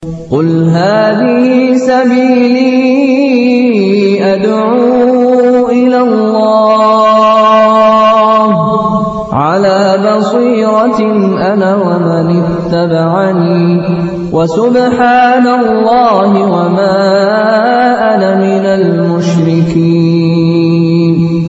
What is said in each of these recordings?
قل هذه سبيلي أدعو إلى الله على بصيرة أنا ومن اتبعني وسبحان الله وما أنا من المشركين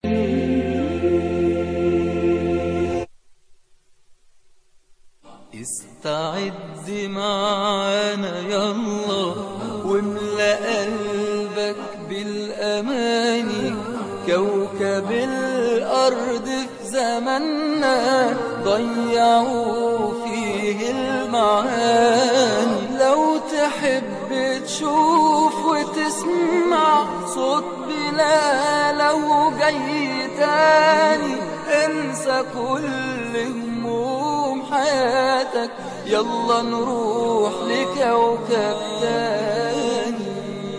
استعد معانا يلا واملأ قلبك بالأماني كوكب الأرض في زماننا ضيعوا فيه المعاني لو تحب تشوف وتسمع صوت بلال لو جاي تاني انسى كل هموم حياتك يلا نروح لكوكب تاني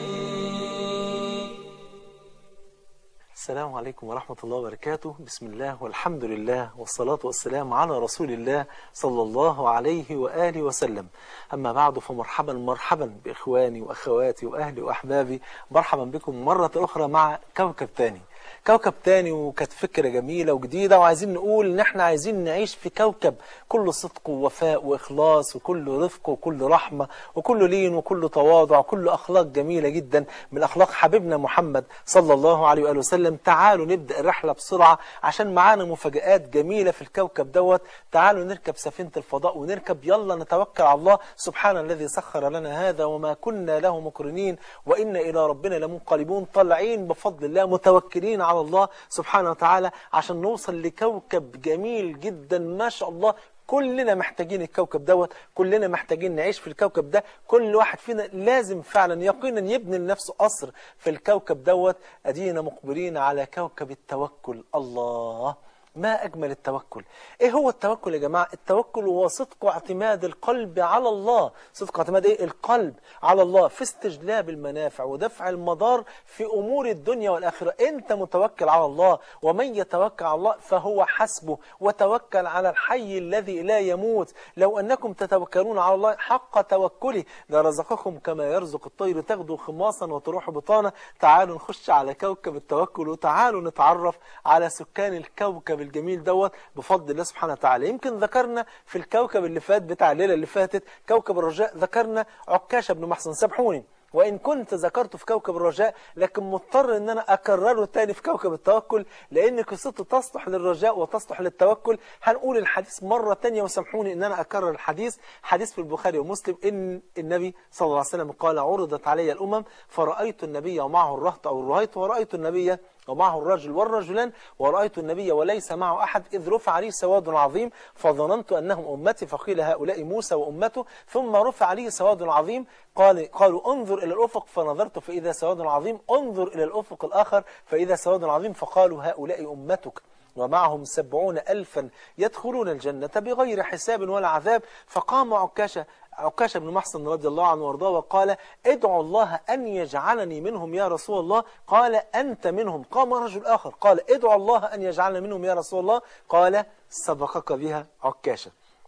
السلام عليكم ورحمة الله وبركاته بسم الله والحمد لله والصلاة والسلام على رسول الله صلى الله عليه وآله وسلم أما بعد فمرحبا مرحبا بإخواني وأخواتي وأهلي وأحبابي مرحبا بكم مرة أخرى مع كوكب تاني كوكب تاني وكانت فكرة جميلة وجديدة وعايزين نقول ان احنا عايزين نعيش في كوكب كله صدق ووفاء واخلاص وكله رفق وكله رحمة وكله لين وكله تواضع وكله اخلاق جميلة جدا من اخلاق حبيبنا محمد صلى الله عليه وآله وسلم تعالوا نبدأ الرحلة بسرعة عشان معانا مفاجآت جميلة في الكوكب دوت تعالوا نركب سفينة الفضاء ونركب يلا نتوكل على الله سبحان الذي سخر لنا هذا وما كنا له مقرنين وإن إلى ربنا لمنقلبون طالعين بفضل الله متوكلين على الله سبحانه وتعالى عشان نوصل لكوكب جميل جدا ما شاء الله كلنا محتاجين الكوكب دوت كلنا محتاجين نعيش في الكوكب ده كل واحد فينا لازم فعلا يقينا يبني لنفسه قصر في الكوكب دوت أدينا مقبلين على كوكب التوكل الله ما أجمل التوكل إيه هو التوكل يا جماعة التوكل هو صدق اعتماد القلب على الله صدق اعتماد إيه القلب على الله في استجلاب المنافع ودفع المضار في أمور الدنيا والآخرة أنت متوكل على الله ومن يتوكل على الله فهو حسبه وتوكل على الحي الذي لا يموت لو أنكم تتوكلون على الله حق توكله لرزقكم كما يرزق الطير تغدو خماصا وتروح بطانا تعالوا نخش على كوكب التوكل وتعالوا نتعرف على سكان الكوكب الجميل دوت بفضل الله سبحانه وتعالى يمكن ذكرنا في الكوكب اللي فات بتاع الليلة اللي فاتت كوكب الرجاء ذكرنا عكاشة بن محسن سامحوني وإن كنت ذكرته في كوكب الرجاء لكن مضطر أن أنا أكرره تاني في كوكب التوكل لأن قصته تصلح للرجاء وتصلح للتوكل هنقول الحديث مرة تانية وسامحوني أن أنا أكرر الحديث حديث في البخاري ومسلم إن النبي صلى الله عليه وسلم قال عرضت علي الأمم فرأيت النبي ومعه الرهط أو الرهيط ورأيت النبي ومعه الرجل والرجلان ورأيت النبي وليس معه أحد إذ رفع لي سواد عظيم فظننت أنهم أمتي فقيل هؤلاء موسى وأمته ثم رفع لي سواد عظيم قال قالوا انظر إلى الأفق فنظرت فإذا سواد عظيم انظر إلى الأفق الآخر فإذا سواد عظيم فقالوا هؤلاء أمتك ومعهم سبعون ألفا يدخلون الجنة بغير حساب ولا عذاب فقام عكاشة عكاشة بن محسن رضي الله عنه وارضاه وقال ادعوا الله أن يجعلني منهم يا رسول الله قال أنت منهم قام رجل آخر قال ادعوا الله أن يجعلنا منهم يا رسول الله قال سبقك بها عكاشة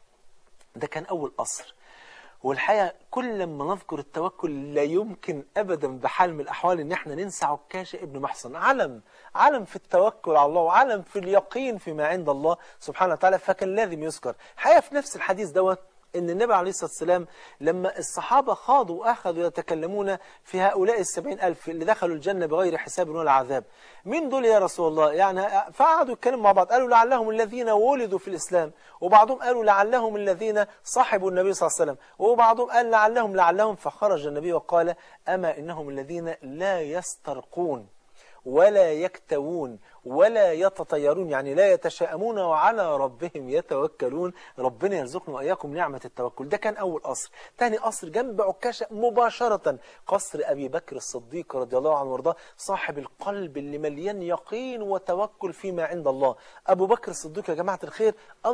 ده كان أول قصر والحقيقة كل ما نذكر التوكل لا يمكن أبدا بحال من الأحوال إن احنا ننسى عكاشة ابن محسن علم علم في التوكل على الله وعلم في اليقين فيما عند الله سبحانه وتعالى فكان لازم يذكر الحقيقة في نفس الحديث دوت ان النبي عليه الصلاة والسلام لما الصحابة خاضوا وأخذوا يتكلمون في هؤلاء السبعين ألف اللي دخلوا الجنة بغير حساب ولا عذاب مين دول يا رسول الله يعني فقعدوا يتكلموا مع بعض قالوا لعلهم الذين ولدوا في الإسلام وبعضهم قالوا لعلهم الذين صاحبوا النبي صلى الله عليه وسلم وبعضهم قال لعلهم لعلهم فخرج النبي وقال أما إنهم الذين لا يسترقون ولا يكتوون ولا يتطيرون يعني لا يتشاءمون وعلى ربهم يتوكلون ربنا يرزقنا وإياكم نعمة التوكل ده كان أول قصر تاني قصر جنب عكاشة مباشرة قصر أبي بكر الصديق رضي الله عنه وارضاه صاحب القلب اللي مليان يقين وتوكل فيما عند الله أبو بكر الصديق يا جماعة الخير أنفق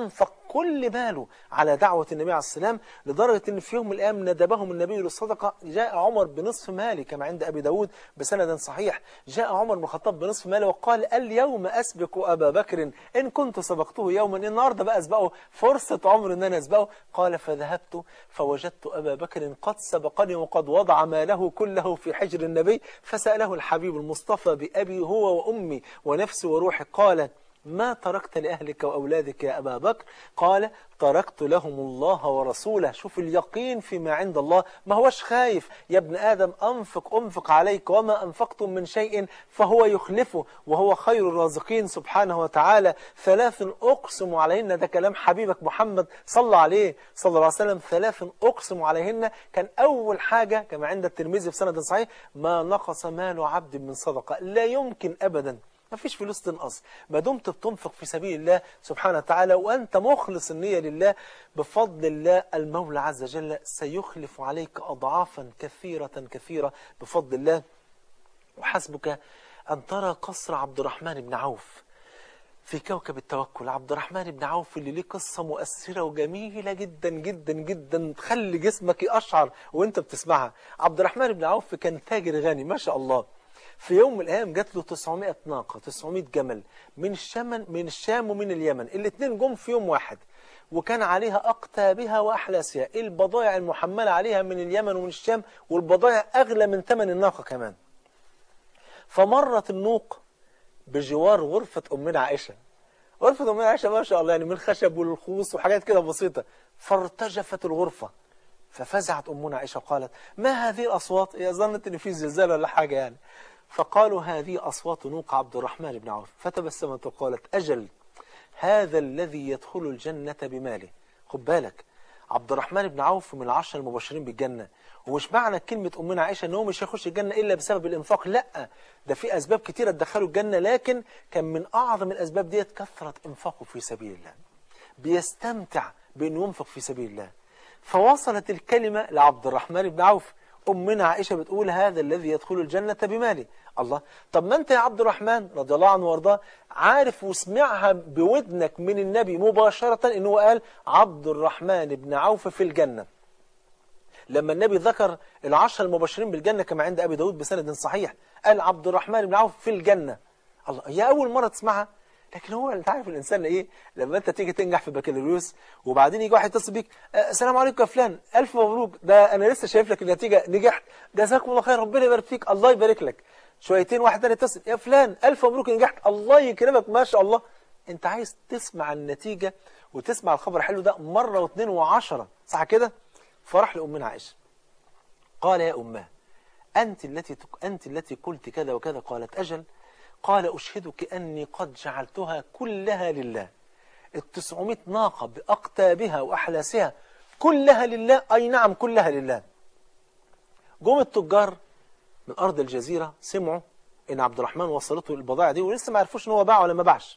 كل ماله على دعوة النبي عليه السلام لدرجة ان في يوم من الايام ندبهم النبي للصدقة جاء عمر بنصف مالي كما عند ابي داود بسند صحيح جاء عمر بن الخطاب بنصف ماله وقال اليوم اسبق ابا بكر ان كنت سبقته يوما النهارده بقى اسبقه فرصة عمر ان انا اسبقه قال فذهبت فوجدت ابا بكر قد سبقني وقد وضع ماله كله في حجر النبي فسأله الحبيب المصطفى بأبي هو وأمي ونفسي وروحي قال ما تركت لأهلك وأولادك يا أبا بكر قال تركت لهم الله ورسوله شوف اليقين فيما عند الله ما هوش خايف يا ابن آدم أنفق أنفق عليك وما أنفقتم من شيء فهو يخلفه وهو خير الرازقين سبحانه وتعالى ثلاث أقسم عليهن ده كلام حبيبك محمد صلى عليه صلى الله عليه وسلم ثلاث أقسم عليهن كان أول حاجة كما عند الترمذي في سند صحيح ما نقص مال عبد من صدقة لا يمكن أبدا ما فيش فلوس تنقص ما دمت بتنفق في سبيل الله سبحانه وتعالى وأنت مخلص النية لله بفضل الله المولى عز وجل سيخلف عليك أضعافا كثيرة كثيرة بفضل الله وحسبك أن ترى قصر عبد الرحمن بن عوف في كوكب التوكل عبد الرحمن بن عوف اللي ليه قصة مؤثرة وجميلة جدا جدا جدا تخلي جسمك يقشعر وانت بتسمعها عبد الرحمن بن عوف كان تاجر غني ما شاء الله في يوم من الايام جات له 900 ناقه 900 جمل من الشام من الشام ومن اليمن الاثنين جم في يوم واحد وكان عليها اقتابها واحلاسها البضائع المحمله عليها من اليمن ومن الشام والبضائع اغلى من ثمن الناقه كمان فمرت النوق بجوار غرفه امنا عائشه غرفه امنا عائشه ما شاء الله يعني من خشب والخوص وحاجات كده بسيطه فارتجفت الغرفه ففزعت امنا عائشه قالت ما هذه الاصوات هي ظنت ان في زلزال ولا حاجه يعني فقالوا هذه أصوات نوق عبد الرحمن بن عوف فتبسمت وقالت أجل هذا الذي يدخل الجنة بماله خد بالك عبد الرحمن بن عوف من العشر المبشرين بالجنة ومش معنى كلمة أمنا عائشة أنه مش هيخش الجنة إلا بسبب الإنفاق لا ده في أسباب كتيرة تدخلوا الجنة لكن كان من أعظم الأسباب ديت كثرة إنفاقه في سبيل الله بيستمتع بأنه ينفق في سبيل الله فوصلت الكلمة لعبد الرحمن بن عوف أمنا عائشة بتقول هذا الذي يدخل الجنة بماله الله طب ما أنت يا عبد الرحمن رضي الله عنه وارضاه عارف وسمعها بودنك من النبي مباشرة إنه قال عبد الرحمن بن عوف في الجنة لما النبي ذكر العشر المبشرين بالجنة كما عند أبي داود بسند صحيح قال عبد الرحمن بن عوف في الجنة الله هي أول مرة تسمعها لكن هو انت عارف الانسان ايه لما انت تيجي تنجح في بكالوريوس وبعدين يجي واحد يتصل بيك آه، السلام عليكم يا فلان الف مبروك ده انا لسه شايف لك النتيجه نجحت جزاكم الله خير ربنا يبارك فيك الله يبارك لك شويتين واحد تاني يتصل يا فلان الف مبروك نجحت الله يكرمك ما شاء الله انت عايز تسمع النتيجه وتسمع الخبر الحلو ده مره واثنين وعشرة صح كده فرح لامنا عائشه قال يا اماه انت التي تك... انت التي قلت كذا وكذا قالت اجل قال أشهدك أني قد جعلتها كلها لله التسعمائة ناقة بأقتابها وأحلاسها كلها لله أي نعم كلها لله جم التجار من أرض الجزيرة سمعوا إن عبد الرحمن وصلته البضائع دي ولسه ما عرفوش إن هو باع ولا ما باعش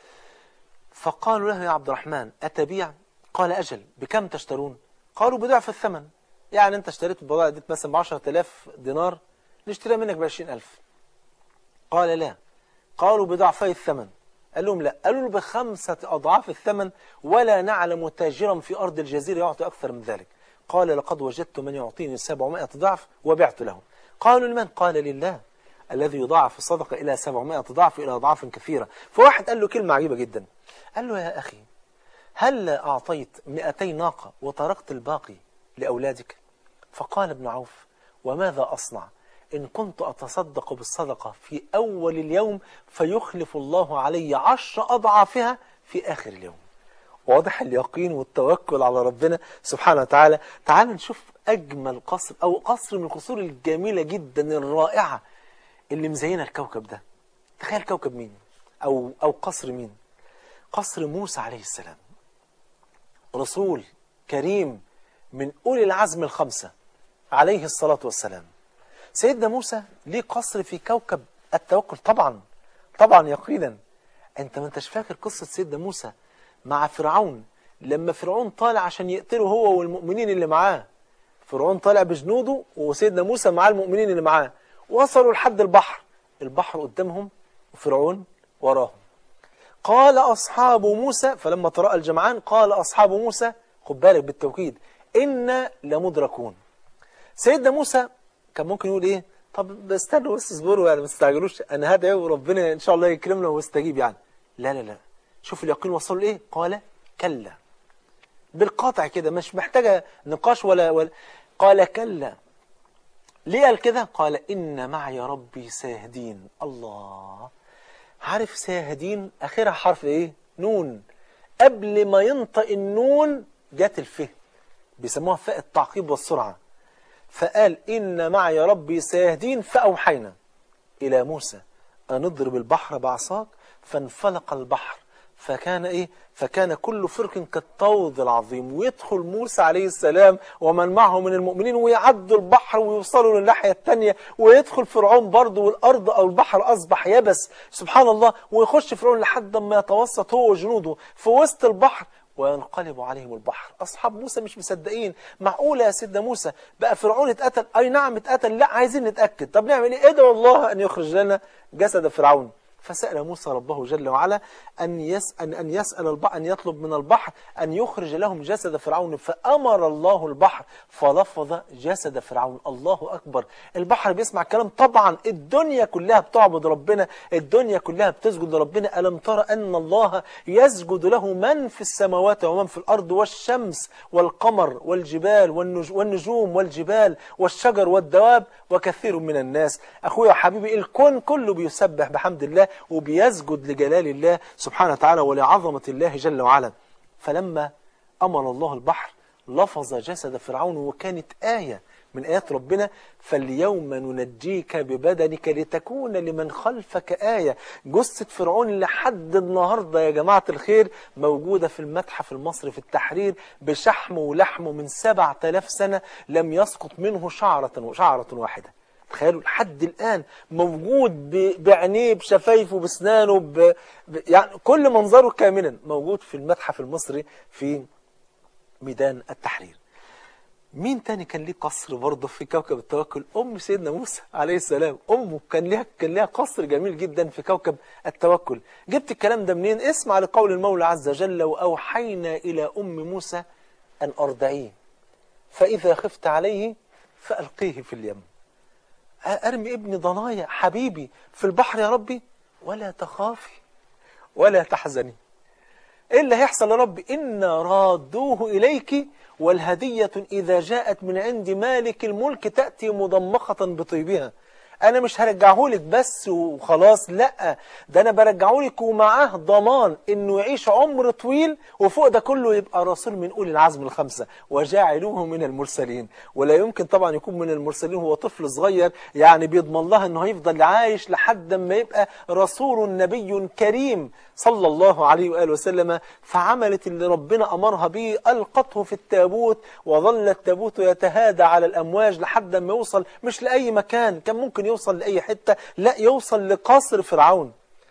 فقالوا له يا عبد الرحمن أتبيع قال أجل بكم تشترون قالوا بضعف الثمن يعني أنت اشتريت البضائع دي مثلا ب 10000 دينار نشتريها منك ب 20000 قال لا قالوا بضعفي الثمن قال لهم لا قالوا له بخمسة أضعاف الثمن ولا نعلم تاجرا في أرض الجزيرة يعطي أكثر من ذلك قال لقد وجدت من يعطيني 700 ضعف وبعت له قالوا لمن قال لله الذي يضاعف الصدقة إلى 700 ضعف إلى أضعاف كثيرة فواحد قال له كلمة عجيبة جدا قال له يا أخي هل أعطيت 200 ناقة وتركت الباقي لأولادك فقال ابن عوف وماذا أصنع إن كنت أتصدق بالصدقة في أول اليوم فيخلف الله علي عشر أضعافها في آخر اليوم واضح اليقين والتوكل على ربنا سبحانه وتعالى تعال نشوف أجمل قصر أو قصر من القصور الجميلة جدا الرائعة اللي مزينة الكوكب ده تخيل كوكب مين أو, أو قصر مين قصر موسى عليه السلام رسول كريم من أولي العزم الخمسة عليه الصلاة والسلام سيدنا موسى ليه قصر في كوكب التوكل طبعا طبعا يقينا انت ما انتش فاكر قصة سيدنا موسى مع فرعون لما فرعون طالع عشان يقتله هو والمؤمنين اللي معاه فرعون طالع بجنوده وسيدنا موسى مع المؤمنين اللي معاه وصلوا لحد البحر البحر قدامهم وفرعون وراهم قال أصحاب موسى فلما تراءى الجمعان قال أصحاب موسى خد بالك بالتوكيد إنا لمدركون سيدنا موسى كان ممكن يقول إيه طب استنوا بس اصبروا يعني ما تستعجلوش أنا هدعي وربنا إن شاء الله يكرمنا ويستجيب يعني لا لا لا شوف اليقين وصل لإيه قال كلا بالقطع كده مش محتاجة نقاش ولا, ولا قال كلا ليه قال كده قال إن معي ربي سيهدين الله عارف سيهدين آخرها حرف إيه نون قبل ما ينطق النون جت الفه بيسموها فاء التعقيب والسرعة فقال إن معي ربي سيهدين فأوحينا إلى موسى أن اضرب البحر بعصاك فانفلق البحر فكان إيه فكان كل فرق كالطود العظيم ويدخل موسى عليه السلام ومن معه من المؤمنين ويعدوا البحر ويوصلوا للناحية التانية ويدخل فرعون برضه والأرض أو البحر أصبح يبس سبحان الله ويخش فرعون لحد ما يتوسط هو وجنوده في وسط البحر وينقلب عليهم البحر أصحاب موسى مش مصدقين معقولة يا سيدنا موسى بقى فرعون اتقتل أي نعم اتقتل لا عايزين نتأكد طب نعمل ايه ادعوا الله أن يخرج لنا جسد فرعون فسأل موسى ربه جل وعلا أن يسأل, أن يسأل البحر أن يطلب من البحر أن يخرج لهم جسد فرعون فأمر الله البحر فلفظ جسد فرعون الله أكبر البحر بيسمع كلام طبعا الدنيا كلها بتعبد ربنا الدنيا كلها بتسجد لربنا ألم ترى أن الله يسجد له من في السماوات ومن في الأرض والشمس والقمر والجبال والنجوم والجبال والشجر والدواب وكثير من الناس أخويا وحبيبي الكون كله بيسبح بحمد الله وبيسجد لجلال الله سبحانه وتعالى ولعظمة الله جل وعلا فلما أمر الله البحر لفظ جسد فرعون وكانت آية من آيات ربنا فاليوم ننجيك ببدنك لتكون لمن خلفك آية جثة فرعون لحد النهاردة يا جماعة الخير موجودة في المتحف المصري في التحرير بشحمه ولحمه من سبعة آلاف سنة لم يسقط منه شعرة شعرة واحدة تخيلوا لحد الآن موجود بعينيه بشفايفه بسنانه ب... ب... يعني كل منظره كاملا موجود في المتحف المصري في ميدان التحرير مين تاني كان ليه قصر برضه في كوكب التوكل أم سيدنا موسى عليه السلام أمه كان ليها كان ليها قصر جميل جدا في كوكب التوكل جبت الكلام ده منين اسمع لقول المولى عز وجل وأوحينا إلى أم موسى أن أرضعيه فإذا خفت عليه فألقيه في اليم أرمي ابني ضنايا حبيبي في البحر يا ربي ولا تخافي ولا تحزني إيه اللي هيحصل يا ربي إنا رادوه إليك والهدية إذا جاءت من عند مالك الملك تأتي مضمخة بطيبها أنا مش هرجعه لك بس وخلاص لا ده أنا برجعه لك ومعاه ضمان إنه يعيش عمر طويل وفوق ده كله يبقى رسول من أولي العزم الخمسة وجاعلوه من المرسلين ولا يمكن طبعا يكون من المرسلين هو طفل صغير يعني بيضمن لها إنه هيفضل عايش لحد ما يبقى رسول نبي كريم صلى الله عليه وآله وسلم فعملت اللي ربنا أمرها به ألقته في التابوت وظل التابوت يتهادى على الأمواج لحد ما يوصل مش لأي مكان كان ممكن يوصل لأي حتة لا يوصل لقصر فرعون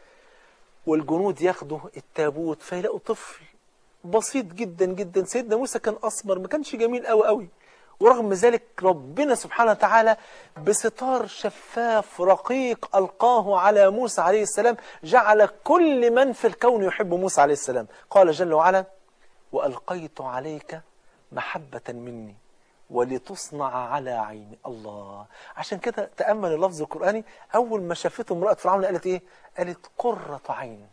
والجنود ياخدوا التابوت فيلاقوا طفل بسيط جدا جدا سيدنا موسى كان أسمر ما كانش جميل قوي قوي ورغم ذلك ربنا سبحانه وتعالى بستار شفاف رقيق ألقاه على موسى عليه السلام جعل كل من في الكون يحب موسى عليه السلام قال جل وعلا وألقيت عليك محبة مني ولتصنع على عيني الله عشان كده تأمل اللفظ القرآني أول ما شافته امرأة فرعون قالت إيه قالت قرة عين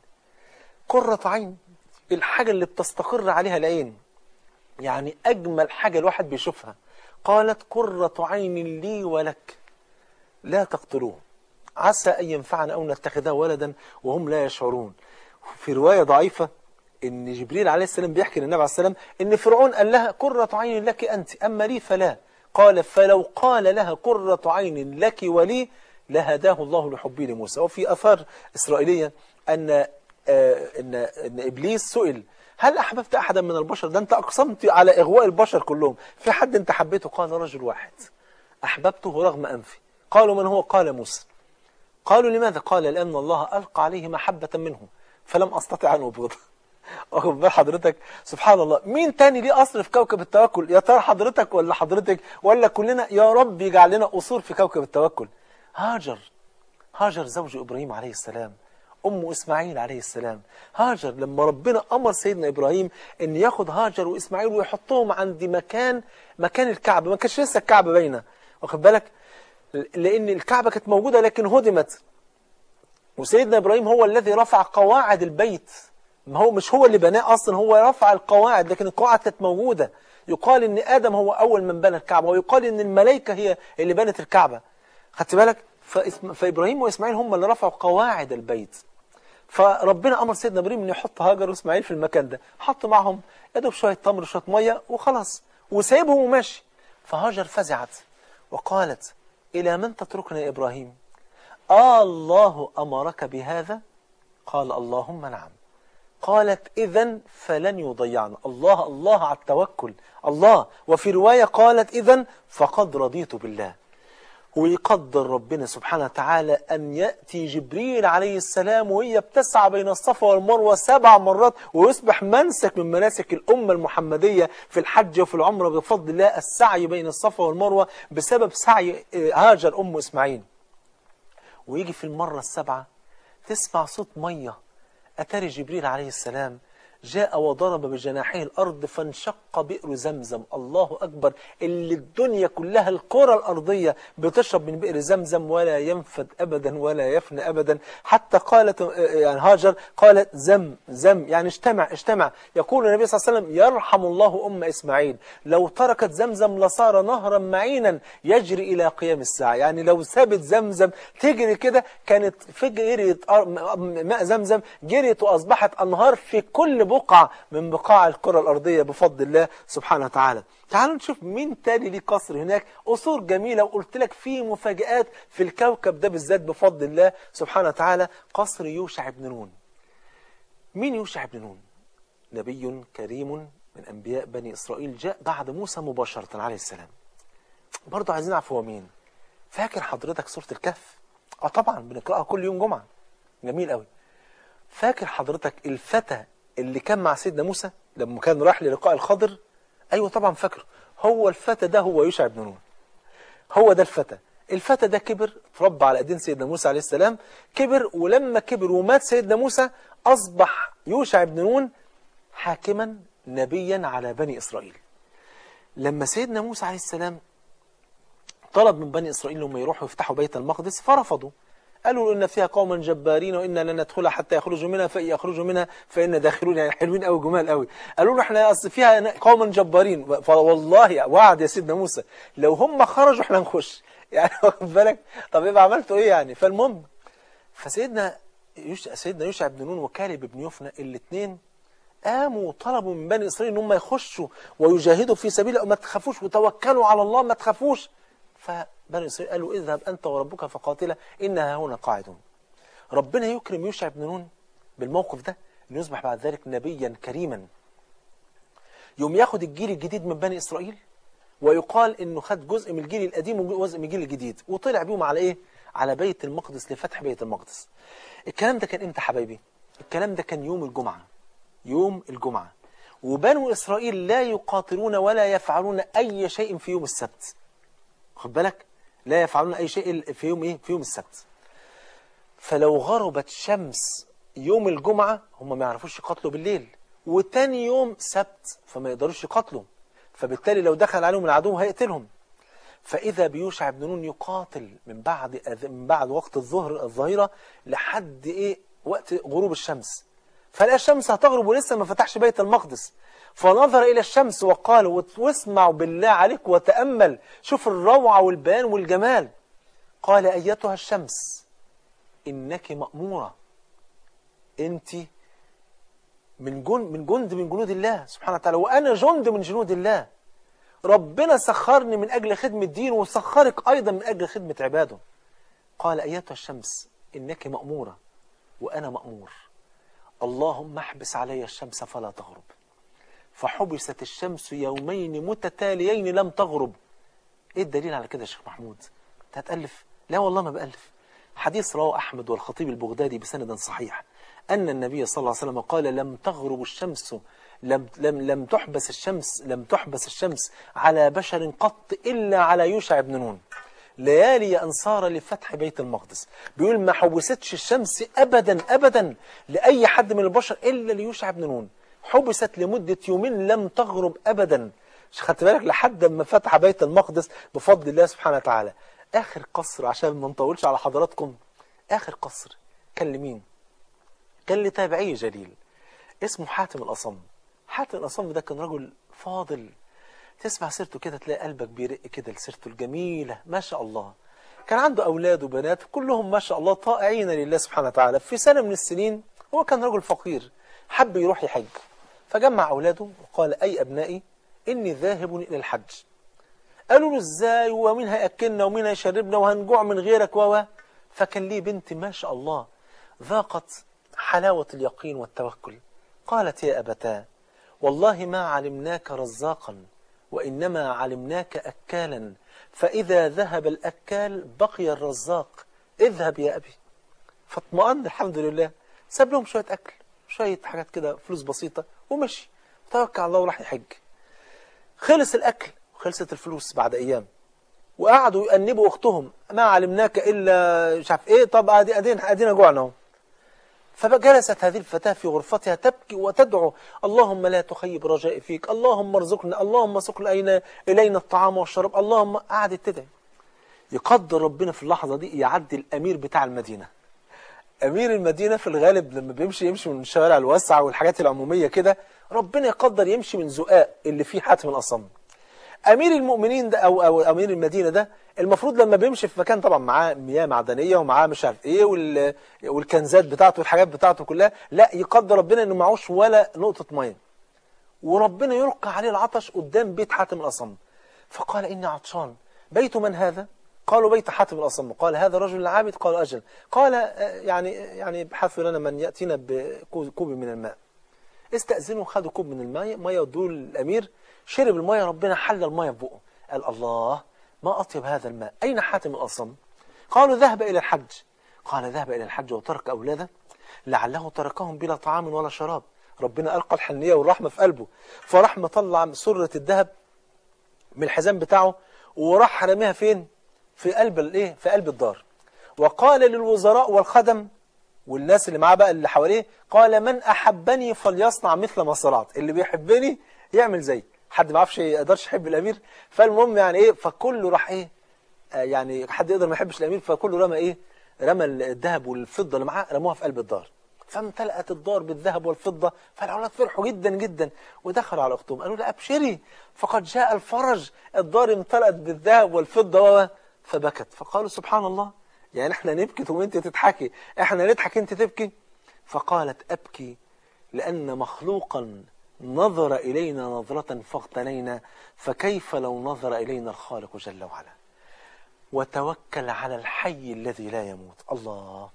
قرة عين الحاجة اللي بتستقر عليها العين يعني أجمل حاجة الواحد بيشوفها قالت قرة عين لي ولك لا تقتلوه عسى أن ينفعنا أو نتخذه ولدا وهم لا يشعرون في رواية ضعيفة ان جبريل عليه السلام بيحكي للنبي عليه السلام ان فرعون قال لها قرة عين لك أنت أما لي فلا قال فلو قال لها قرة عين لك ولي لهداه الله لحبي لموسى وفي أثار إسرائيلية أن, آه إن, إن إبليس سئل هل أحببت أحدا من البشر ده أنت أقسمت على إغواء البشر كلهم في حد أنت حبيته قال رجل واحد أحببته رغم أنفي قالوا من هو قال موسى قالوا لماذا قال لأن الله ألقى عليه محبة منه فلم أستطع أن أبغضه واخد بال حضرتك سبحان الله مين تاني ليه قصر في كوكب التوكل يا ترى حضرتك ولا حضرتك ولا كلنا يا رب يجعل لنا قصور في كوكب التوكل هاجر هاجر زوج إبراهيم عليه السلام أم إسماعيل عليه السلام هاجر لما ربنا أمر سيدنا إبراهيم أن ياخد هاجر وإسماعيل ويحطهم عند مكان مكان الكعبة ما كانش لسه الكعبة باينة واخد بالك لأن الكعبة كانت موجودة لكن هدمت وسيدنا إبراهيم هو الذي رفع قواعد البيت ما هو مش هو اللي بناه أصلا هو رفع القواعد لكن القواعد كانت موجودة يقال ان آدم هو أول من بنى الكعبة ويقال ان الملائكة هي اللي بنت الكعبة خدت بالك فإسم... فإبراهيم وإسماعيل هم اللي رفعوا قواعد البيت فربنا أمر سيدنا إبراهيم أن يحط هاجر وإسماعيل في المكان ده حط معهم يدوب شوية تمر وشوية مية وخلاص وسايبهم وماشي فهاجر فزعت وقالت إلى من تتركنا يا إبراهيم آه الله أمرك بهذا قال اللهم نعم قالت إذا فلن يضيعنا الله الله على التوكل الله وفي رواية قالت إذا فقد رضيت بالله ويقدر ربنا سبحانه وتعالى أن يأتي جبريل عليه السلام وهي بتسعى بين الصفا والمروة سبع مرات ويصبح منسك من مناسك الأمة المحمدية في الحج وفي العمرة بفضل الله السعي بين الصفا والمروة بسبب سعي هاجر أم إسماعيل ويجي في المرة السبعة تسمع صوت مية أتاري جبريل عليه السلام جاء وضرب بجناحيه الأرض فانشق بئر زمزم الله أكبر اللي الدنيا كلها الكرة الأرضية بتشرب من بئر زمزم ولا ينفد أبدا ولا يفنى أبدا حتى قالت يعني هاجر قالت زم زم يعني اجتمع اجتمع يقول النبي صلى الله عليه وسلم يرحم الله أم إسماعيل لو تركت زمزم لصار نهرا معينا يجري إلى قيام الساعة يعني لو سابت زمزم تجري كده كانت في جريت ماء زمزم جريت وأصبحت أنهار في كل بقعة من بقاع الكرة الأرضية بفضل الله سبحانه وتعالى تعالوا نشوف مين تاني ليه قصر هناك قصور جميلة وقلت لك في مفاجآت في الكوكب ده بالذات بفضل الله سبحانه وتعالى قصر يوشع بن نون مين يوشع بن نون نبي كريم من أنبياء بني إسرائيل جاء بعد موسى مباشرة عليه السلام برضه عايزين نعرف هو مين فاكر حضرتك سورة الكهف اه طبعا بنقرأها كل يوم جمعة جميل قوي فاكر حضرتك الفتى اللي كان مع سيدنا موسى لما كان راح للقاء الخضر ايوه طبعا فاكره هو الفتى ده هو يوشع بن نون هو ده الفتى الفتى ده كبر اتربى على ايدين سيدنا موسى عليه السلام كبر ولما كبر ومات سيدنا موسى اصبح يوشع بن نون حاكما نبيا على بني اسرائيل لما سيدنا موسى عليه السلام طلب من بني اسرائيل انهم يروحوا يفتحوا بيت المقدس فرفضوا قالوا إن فيها قوما جبارين وإنا لن ندخلها حتى يخرجوا منها فإن يخرجوا منها فإن داخلون يعني حلوين قوي جمال قوي قالوا له احنا أصل فيها قوما جبارين فوالله وعد يا سيدنا موسى لو هم خرجوا احنا نخش يعني واخد بالك طب يبقى عملتوا ايه يعني فالمهم فسيدنا يوشع سيدنا يوشع بن نون وكالب بن يفنى الاثنين قاموا وطلبوا من بني اسرائيل ان هم يخشوا ويجاهدوا في سبيل الله ما تخافوش وتوكلوا على الله ما تخافوش فبني اسرائيل قالوا اذهب انت وربك فقاتلا انها هنا قاعدون ربنا يكرم يوشع بن نون بالموقف ده انه يصبح بعد ذلك نبيا كريما يوم ياخد الجيل الجديد من بني اسرائيل ويقال انه خد جزء من الجيل القديم وجزء من الجيل الجديد وطلع بيهم على ايه على بيت المقدس لفتح بيت المقدس الكلام ده كان امتى حبايبي الكلام ده كان يوم الجمعة يوم الجمعة وبنو إسرائيل لا يقاتلون ولا يفعلون أي شيء في يوم السبت خد بالك لا يفعلون أي شيء في يوم إيه في يوم السبت فلو غربت شمس يوم الجمعة هم ما يعرفوش يقاتلوا بالليل وتاني يوم سبت فما يقدروش يقاتلوا فبالتالي لو دخل عليهم العدو هيقتلهم فإذا بيوشع بن نون يقاتل من بعد أذ... من بعد وقت الظهر الظهيرة لحد إيه وقت غروب الشمس فلقى الشمس هتغرب ولسه ما فتحش بيت المقدس فنظر إلى الشمس وقال واسمع بالله عليك وتأمل شوف الروعة والبيان والجمال قال أيتها الشمس إنك مأمورة أنت من جند من جند من جنود الله سبحانه وتعالى وأنا جند من جنود الله ربنا سخرني من أجل خدمة دين وسخرك أيضا من أجل خدمة عباده قال أيتها الشمس إنك مأمورة وأنا مأمور اللهم احبس علي الشمس فلا تغرب فحبست الشمس يومين متتاليين لم تغرب ايه الدليل على كده يا شيخ محمود انت هتألف لا والله ما بألف حديث رواه أحمد والخطيب البغدادي بسند صحيح أن النبي صلى الله عليه وسلم قال لم تغرب الشمس لم, لم, لم تحبس الشمس لم تحبس الشمس على بشر قط إلا على يوشع بن نون ليالي أنصار لفتح بيت المقدس بيقول ما حبستش الشمس أبدا أبدا لأي حد من البشر إلا ليوشع بن نون حبست لمدة يومين لم تغرب أبدا مش خدت بالك لحد ما فتح بيت المقدس بفضل الله سبحانه وتعالى آخر قصر عشان ما نطولش على حضراتكم آخر قصر كان لمين كان لتابعي جليل اسمه حاتم الأصم حاتم الأصم ده كان رجل فاضل تسمع سيرته كده تلاقي قلبك بيرق كده لسيرته الجميلة ما شاء الله كان عنده أولاد وبنات كلهم ما شاء الله طائعين لله سبحانه وتعالى في سنة من السنين هو كان رجل فقير حب يروح يحج فجمع أولاده وقال أي أبنائي إني ذاهب إلى الحج قالوا له إزاي ومين هيأكلنا ومين هيشربنا وهنجوع من غيرك و فكان ليه بنت ما شاء الله ذاقت حلاوة اليقين والتوكل قالت يا أبتاه والله ما علمناك رزاقا وإنما علمناك أكالا فإذا ذهب الأكال بقي الرزاق اذهب يا أبي فاطمأن الحمد لله ساب لهم شوية أكل شوية حاجات كده فلوس بسيطة ومشي توكل على الله وراح يحج خلص الأكل وخلصت الفلوس بعد أيام وقعدوا يأنبوا أختهم ما علمناك إلا مش عارف إيه طب أدي أدينا أدينا جوعنا اهو فجلست هذه الفتاة في غرفتها تبكي وتدعو اللهم لا تخيب رجائي فيك اللهم ارزقنا اللهم سق إلينا إلينا الطعام والشراب اللهم قعدت تدعي يقدر ربنا في اللحظة دي يعدي الأمير بتاع المدينة أمير المدينة في الغالب لما بيمشي يمشي من الشوارع الواسعة والحاجات العمومية كده ربنا يقدر يمشي من زقاق اللي فيه حاتم الأصم أمير المؤمنين ده أو, أو أمير المدينة ده المفروض لما بيمشي في مكان طبعا معاه مياه معدنية ومعاه مش عارف إيه وال... والكنزات بتاعته والحاجات بتاعته كلها لا يقدر ربنا إنه معهوش ولا نقطة مية وربنا يلقى عليه العطش قدام بيت حاتم الأصم فقال إني عطشان بيت من هذا؟ قالوا بيت حاتم الأصم قال هذا رجل عابد قال أجل قال يعني يعني ابحثوا لنا من يأتينا بكوب من الماء استأذنوا خدوا كوب من الماء مية ودول الأمير شرب المية ربنا حل المية في بقه قال الله ما أطيب هذا الماء أين حاتم الأصم قالوا ذهب إلى الحج قال ذهب إلى الحج وترك أولاده لعله تركهم بلا طعام ولا شراب ربنا ألقى الحنية والرحمة في قلبه فراح مطلع سرة الذهب من الحزام بتاعه وراح رميها فين في قلب الايه في قلب الدار وقال للوزراء والخدم والناس اللي معاه بقى اللي حواليه قال من احبني فليصنع مثل ما صنعت اللي بيحبني يعمل زي حد ما يعرفش يقدرش يحب الامير فالمهم يعني ايه فكله راح ايه آه يعني حد يقدر ما يحبش الامير فكله رمى ايه رمى الذهب والفضه اللي معاه رموها في قلب الدار فامتلأت الدار بالذهب والفضة فالأولاد فرحوا جدا جدا ودخلوا على أختهم قالوا لا أبشري فقد جاء الفرج الدار امتلأت بالذهب والفضة فبكت فقالوا سبحان الله يعني احنا نبكي وانت تضحكي احنا نضحك انت تبكي فقالت أبكي لأن مخلوقا نظر إلينا نظرة فاغتنينا فكيف لو نظر إلينا الخالق جل وعلا وتوكل على الحي الذي لا يموت الله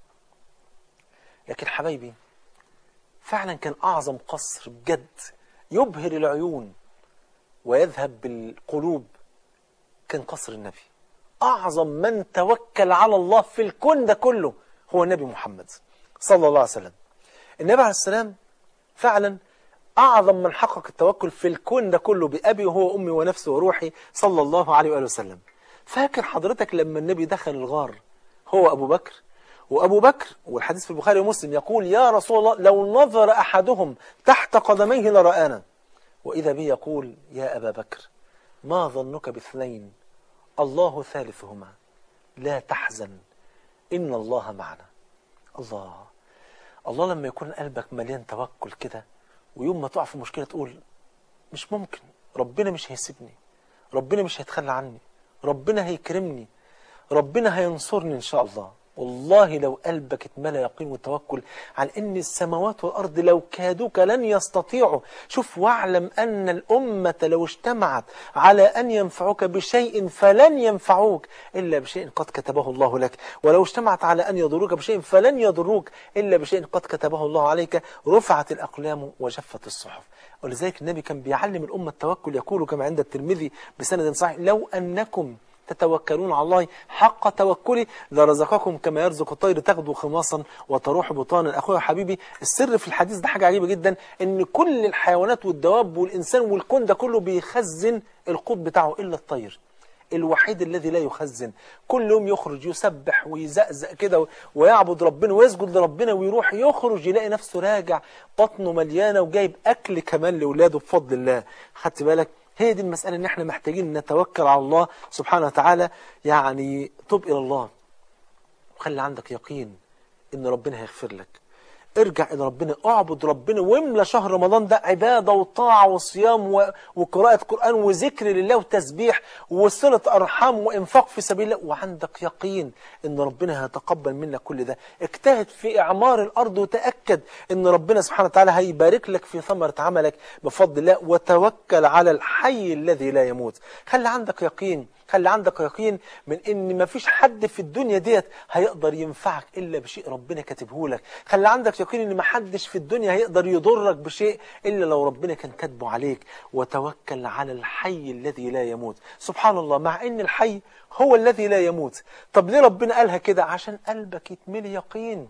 لكن حبايبي فعلا كان أعظم قصر بجد يبهر العيون ويذهب بالقلوب كان قصر النبي أعظم من توكل على الله في الكون ده كله هو النبي محمد صلى الله عليه وسلم النبي عليه السلام فعلا أعظم من حقق التوكل في الكون ده كله بأبي وهو أمي ونفسي وروحي صلى الله عليه وآله وسلم فاكر حضرتك لما النبي دخل الغار هو أبو بكر وأبو بكر والحديث في البخاري ومسلم يقول يا رسول الله لو نظر أحدهم تحت قدميه لرآنا وإذا به يقول يا أبا بكر ما ظنك باثنين الله ثالثهما لا تحزن إن الله معنا الله الله لما يكون قلبك مليان توكل كده ويوم ما تقع في مشكلة تقول مش ممكن ربنا مش هيسيبني ربنا مش هيتخلى عني ربنا هيكرمني ربنا هينصرني إن شاء الله والله لو قلبك اتملى يقين وتوكل عن ان السماوات والارض لو كادوك لن يستطيعوا شوف واعلم ان الامه لو اجتمعت على ان ينفعوك بشيء فلن ينفعوك الا بشيء قد كتبه الله لك ولو اجتمعت على ان يضروك بشيء فلن يضروك الا بشيء قد كتبه الله عليك رفعت الاقلام وجفت الصحف ولذلك النبي كان بيعلم الامه التوكل يقول كما عند الترمذي بسند صحيح لو انكم تتوكلون على الله حق توكله لرزقكم كما يرزق الطير تغدو خماصا وتروح بطانا اخويا حبيبي السر في الحديث ده حاجه عجيبه جدا ان كل الحيوانات والدواب والانسان والكون ده كله بيخزن القوت بتاعه الا الطير الوحيد الذي لا يخزن كل يوم يخرج يسبح ويزقزق كده ويعبد ربنا ويسجد لربنا ويروح يخرج يلاقي نفسه راجع بطنه مليانة وجايب أكل كمان لأولاده بفضل الله خدت بالك هي دي المسألة ان احنا محتاجين نتوكل على الله سبحانه وتعالى يعني تب إلى الله وخلي عندك يقين ان ربنا هيغفر لك ارجع الى ربنا اعبد ربنا واملى شهر رمضان ده عباده وطاعه وصيام و... وقراءه قران وذكر لله وتسبيح وصله ارحام وانفاق في سبيل الله وعندك يقين ان ربنا هيتقبل منك كل ده اجتهد في اعمار الارض وتاكد ان ربنا سبحانه وتعالى هيبارك لك في ثمره عملك بفضل الله وتوكل على الحي الذي لا يموت خلي عندك يقين خلي عندك يقين من ان مفيش حد في الدنيا ديت هيقدر ينفعك الا بشيء ربنا كاتبه لك خلي عندك يقين ان محدش في الدنيا هيقدر يضرك بشيء الا لو ربنا كان كاتبه عليك وتوكل على الحي الذي لا يموت سبحان الله مع ان الحي هو الذي لا يموت طب ليه ربنا قالها كده عشان قلبك يتملي يقين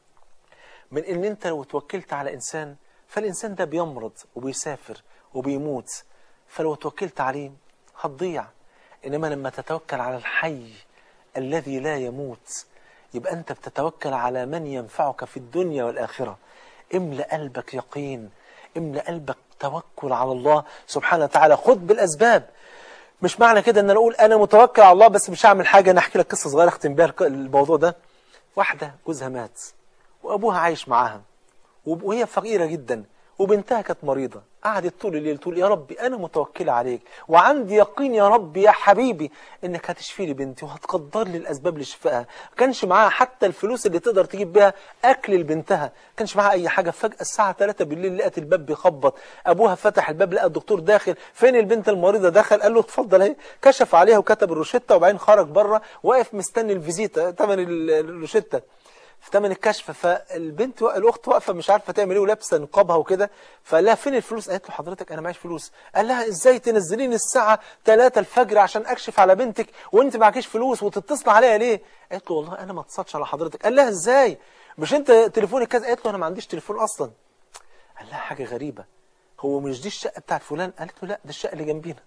من ان انت لو توكلت على انسان فالانسان ده بيمرض وبيسافر وبيموت فلو توكلت عليه هتضيع إنما لما تتوكل على الحي الذي لا يموت يبقى أنت بتتوكل على من ينفعك في الدنيا والآخرة املأ قلبك يقين املأ قلبك توكل على الله سبحانه وتعالى خد بالأسباب مش معنى كده ان انا اقول انا متوكل على الله بس مش هعمل حاجه انا احكي لك قصه صغيره اختم بيها الموضوع ده واحده جوزها مات وابوها عايش معاها وهي فقيره جدا وبنتها كانت مريضة قعدت طول الليل تقول يا ربي أنا متوكلة عليك وعندي يقين يا ربي يا حبيبي إنك هتشفي لي بنتي وهتقدر لي الأسباب لشفائها ما كانش معاها حتى الفلوس اللي تقدر تجيب بيها أكل لبنتها ما كانش معاها أي حاجة فجأة الساعة 3 بالليل لقت الباب بيخبط أبوها فتح الباب لقى الدكتور داخل فين البنت المريضة دخل قال له اتفضل اهي كشف عليها وكتب الروشتة وبعدين خرج بره واقف مستني الفيزيتا ثمن الروشتة في ثمن الكشف فالبنت الاخت واقفه مش عارفه تعمل ايه ولابسه نقابها وكده فقال لها فين الفلوس قالت له حضرتك انا معيش فلوس قال لها ازاي تنزليني الساعه 3 الفجر عشان اكشف على بنتك وانت معكيش فلوس وتتصل عليا ليه قالت له والله انا ما اتصلتش على حضرتك قال لها ازاي مش انت تليفونك كذا قالت له انا ما عنديش تليفون اصلا قال لها حاجه غريبه هو مش دي الشقه بتاعت فلان قالت له لا دي الشقه اللي جنبينا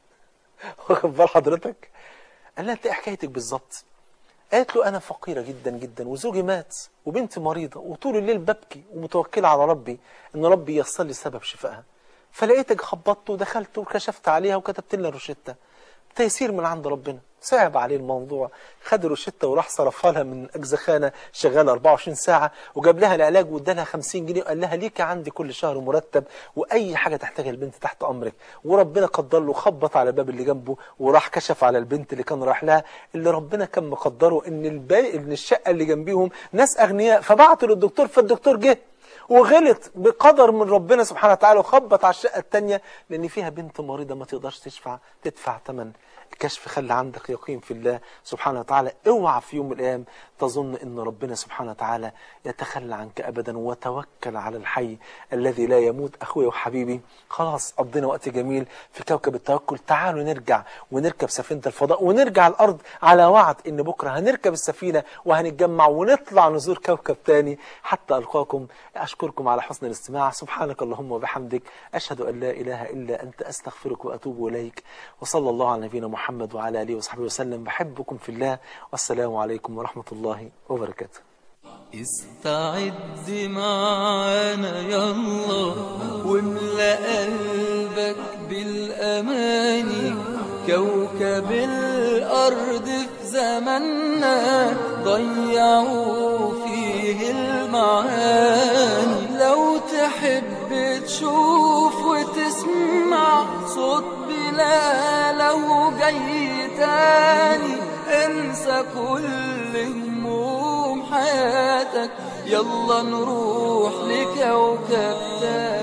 واخد بال حضرتك قال لها انت ايه حكايتك بالظبط قالت له أنا فقيرة جدا جدا وزوجي مات وبنتي مريضة وطول الليل ببكي ومتوكلة على ربي إن ربي ييسر لي سبب شفائها فلقيتك خبطت ودخلت وكشفت عليها وكتبت لنا روشتة تيسير من عند ربنا صعب عليه الموضوع خد روشتة وراح صرفها لها من أجزخانة شغالة 24 ساعة وجاب لها العلاج وادالها 50 جنيه وقال لها ليك عندي كل شهر مرتب وأي حاجة تحتاجها البنت تحت أمرك وربنا قدر له خبط على الباب اللي جنبه وراح كشف على البنت اللي كان راح لها اللي ربنا كان مقدره إن الباقي إن الشقة اللي جنبيهم ناس أغنياء فبعتوا للدكتور فالدكتور جه وغلط بقدر من ربنا سبحانه وتعالى وخبط على الشقة التانية لأن فيها بنت مريضة ما تقدرش تدفع تدفع ثمن الكشف خلي عندك يقين في الله سبحانه وتعالى اوعى في يوم من الأيام تظن أن ربنا سبحانه وتعالى يتخلى عنك أبدا وتوكل على الحي الذي لا يموت أخوي وحبيبي خلاص قضينا وقت جميل في كوكب التوكل تعالوا نرجع ونركب سفينة الفضاء ونرجع الأرض على وعد أن بكرة هنركب السفينة وهنتجمع ونطلع نزور كوكب تاني حتى ألقاكم أشكركم على حسن الاستماع سبحانك اللهم وبحمدك أشهد أن لا إله إلا أنت أستغفرك وأتوب إليك وصلى الله على نبينا محمد وعلى آله وصحبه وسلم بحبكم في الله والسلام عليكم ورحمة الله وبركاته استعد معانا يلا واملأ قلبك بالأماني كوكب الأرض في زماننا ضيعوا فيه المعاني لو تحب تشوف وتسمع صوت بلاله جاي تاني انسى كل هموم حياتك يلا نروح لكوكب تاني